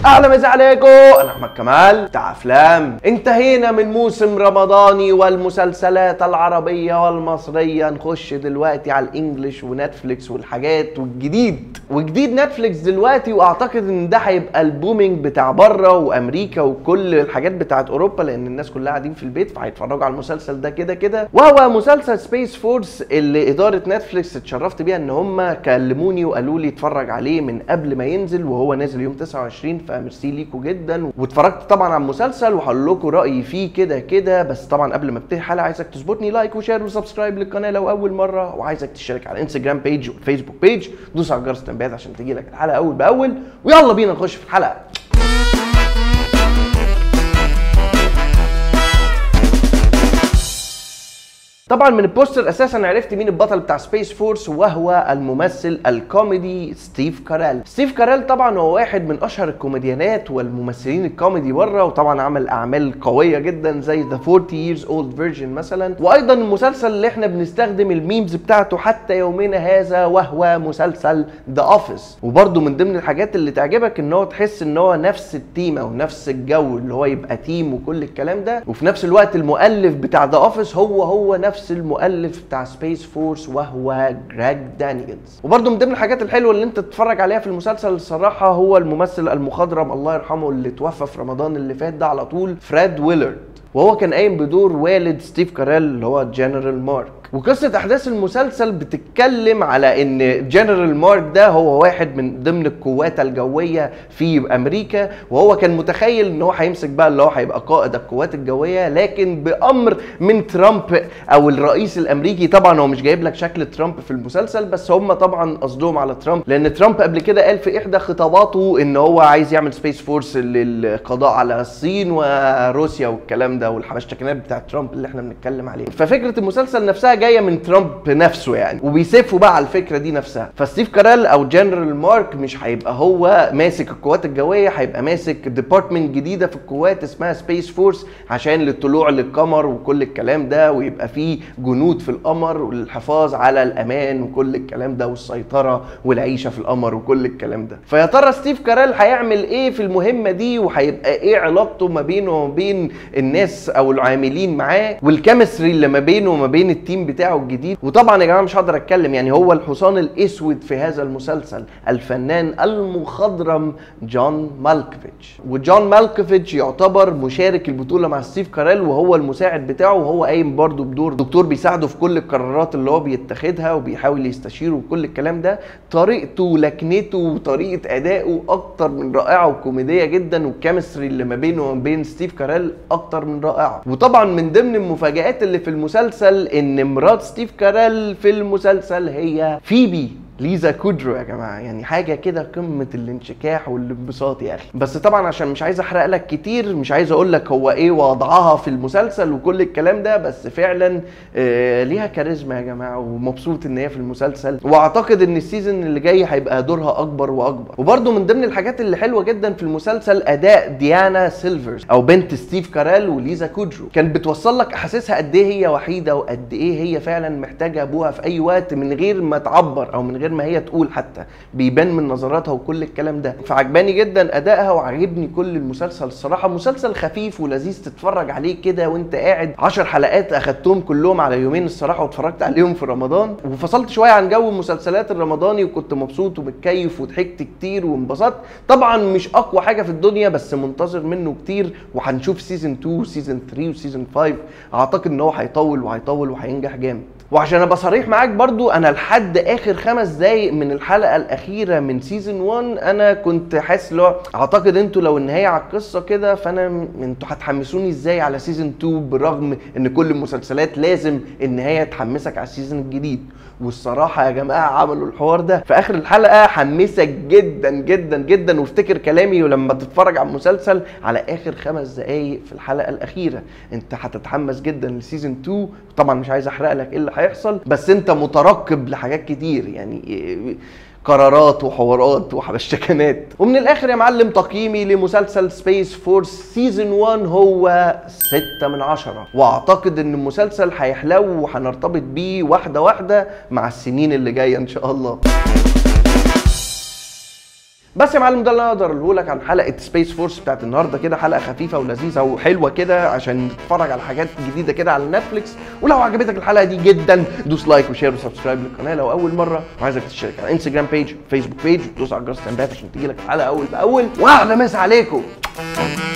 اهلا مسا عليكم انا احمد كمال بتاع افلام انتهينا من موسم رمضاني والمسلسلات العربيه والمصريه نخش دلوقتي على الانجليش ونتفليكس والحاجات والجديد وجديد نتفليكس دلوقتي واعتقد ان ده هيبقى البومينج بتاع بره وامريكا وكل الحاجات بتاعت اوروبا لان الناس كلها قاعدين في البيت فهيتفرجوا على المسلسل ده كده كده وهو مسلسل سبيس فورس اللي اداره نتفليكس اتشرفت بيها ان هم كلموني وقالوا لي اتفرج عليه من قبل ما ينزل وهو نازل يوم 29 فميرسي ليكوا جدا واتفرجت طبعا على المسلسل وهقول لكم رايي فيه كده كده بس طبعا قبل ما ابتدي الحلقه عايزك تظبطني لايك وشير وسبسكرايب للقناه لو اول مره وعايزك تشترك على الانستجرام بيج والفيسبوك بيج دوس على جرس التنبيهات عشان تجيلك الحلقه اول باول ويلا بينا نخش في الحلقه طبعا من البوستر اساسا عرفت مين البطل بتاع سبيس فورس وهو الممثل الكوميدي ستيف كاريل ستيف كاريل طبعا هو واحد من اشهر الكوميديانات والممثلين الكوميدي بره وطبعا عمل اعمال قويه جدا زي ذا 40 years old virgin مثلا وايضا المسلسل اللي احنا بنستخدم الميمز بتاعته حتى يومنا هذا وهو مسلسل ذا اوفيس وبرده من ضمن الحاجات اللي تعجبك ان هو تحس ان هو نفس التيم او نفس الجو اللي هو يبقى تيم وكل الكلام ده وفي نفس الوقت المؤلف بتاع ذا اوفيس هو هو نفس نفس المؤلف بتاع سبيس فورس وهو جراج دانييلز وبرده من ضمن الحاجات الحلوه اللي انت تتفرج عليها في المسلسل الصراحه هو الممثل المخضرم الله يرحمه اللي توفى في رمضان اللي فات ده على طول فريد ويلرد وهو كان قايم بدور والد ستيف كاريل اللي هو جنرال مارك وقصة أحداث المسلسل بتتكلم على إن جنرال مارك ده هو واحد من ضمن القوات الجوية في أمريكا وهو كان متخيل إن هو هيمسك بقى اللي هو هيبقى قائد القوات الجوية لكن بأمر من ترامب أو الرئيس الأمريكي طبعا هو مش جايب لك شكل ترامب في المسلسل بس هم طبعا قصدهم على ترامب لأن ترامب قبل كده قال في إحدى خطاباته إن هو عايز يعمل سبيس فورس للقضاء على الصين وروسيا والكلام ده والحبشتكنات بتاع ترامب اللي احنا بنتكلم عليه ففكرة المسلسل نفسها جايه من ترامب نفسه يعني وبيسفوا بقى على الفكره دي نفسها فستيف كاريل او جنرال مارك مش هيبقى هو ماسك القوات الجويه هيبقى ماسك ديبارتمنت جديده في القوات اسمها سبيس فورس عشان للطلوع للقمر وكل الكلام ده ويبقى فيه جنود في القمر والحفاظ على الامان وكل الكلام ده والسيطره والعيشه في القمر وكل الكلام ده فيا ترى ستيف كاريل هيعمل ايه في المهمه دي وهيبقى ايه علاقته ما بينه وما بين الناس او العاملين معاه والكيمستري اللي ما بينه وما بين التيم بتاعه الجديد وطبعا يا جماعه مش هقدر اتكلم يعني هو الحصان الاسود في هذا المسلسل الفنان المخضرم جون مالكوفيتش وجون مالكوفيتش يعتبر مشارك البطوله مع ستيف كاريل وهو المساعد بتاعه وهو قايم برضه بدور دكتور بيساعده في كل القرارات اللي هو بيتخذها وبيحاول يستشيره وكل الكلام ده طريقته ولكنته وطريقه ادائه اكتر من رائعه وكوميديه جدا والكيمستري اللي ما بينه وما بين ستيف كاريل اكتر من رائعه وطبعا من ضمن المفاجات اللي في المسلسل ان مرات ستيف كاريل في المسلسل هي فيبي ليزا كودرو يا جماعه يعني حاجه كده قمه الانشكاح والانبساط يا اخي بس طبعا عشان مش عايز احرق لك كتير مش عايز اقول لك هو ايه وضعها في المسلسل وكل الكلام ده بس فعلا آه ليها كاريزما يا جماعه ومبسوط ان هي في المسلسل واعتقد ان السيزون اللي جاي هيبقى دورها اكبر واكبر وبرده من ضمن الحاجات اللي حلوه جدا في المسلسل اداء ديانا سيلفرز او بنت ستيف كاريل وليزا كودرو كانت بتوصل لك احاسيسها قد ايه هي وحيده وقد ايه هي فعلا محتاجه ابوها في اي وقت من غير ما تعبر او من غير ما هي تقول حتى بيبان من نظراتها وكل الكلام ده فعجباني جدا ادائها وعجبني كل المسلسل الصراحه مسلسل خفيف ولذيذ تتفرج عليه كده وانت قاعد 10 حلقات اخدتهم كلهم على يومين الصراحه واتفرجت عليهم في رمضان وفصلت شويه عن جو المسلسلات الرمضاني وكنت مبسوط ومتكيف وضحكت كتير وانبسطت طبعا مش اقوى حاجه في الدنيا بس منتظر منه كتير وهنشوف سيزون 2 وسيزون 3 وسيزون 5 اعتقد ان هو هيطول وهيطول وهينجح جامد وعشان ابقى صريح معاك برضو انا لحد اخر خمس دقايق من الحلقه الاخيره من سيزون 1 انا كنت حاسس لو اعتقد انتوا لو النهايه على القصه كده فانا انتوا هتحمسوني ازاي على سيزون 2 بالرغم ان كل المسلسلات لازم النهايه تحمسك على السيزون الجديد والصراحه يا جماعه عملوا الحوار ده في اخر الحلقه حمسك جدا جدا جدا وافتكر كلامي ولما تتفرج على المسلسل على اخر خمس دقايق في الحلقه الاخيره انت هتتحمس جدا لسيزون 2 طبعا مش عايز احرق لك ايه اللي هيحصل بس انت مترقب لحاجات كتير يعني قرارات وحوارات وحبشتكنات ومن الاخر يا معلم تقييمي لمسلسل سبيس فورس سيزون 1 هو 6 من 10 واعتقد ان المسلسل هيحلو وهنرتبط بيه واحده واحده مع السنين اللي جايه ان شاء الله بس يا معلم ده اللي انا اقدر اقوله لك عن حلقه سبيس فورس بتاعت النهارده كده حلقه خفيفه ولذيذه وحلوه كده عشان تتفرج على حاجات جديده كده على نتفليكس ولو عجبتك الحلقه دي جدا دوس لايك وشير وسبسكرايب للقناه لو اول مره وعايزك تشترك على انستجرام بيج فيسبوك بيج وتدوس على الجرس التنبيهات عشان تجي لك الحلقه اول باول واحده مسا عليكم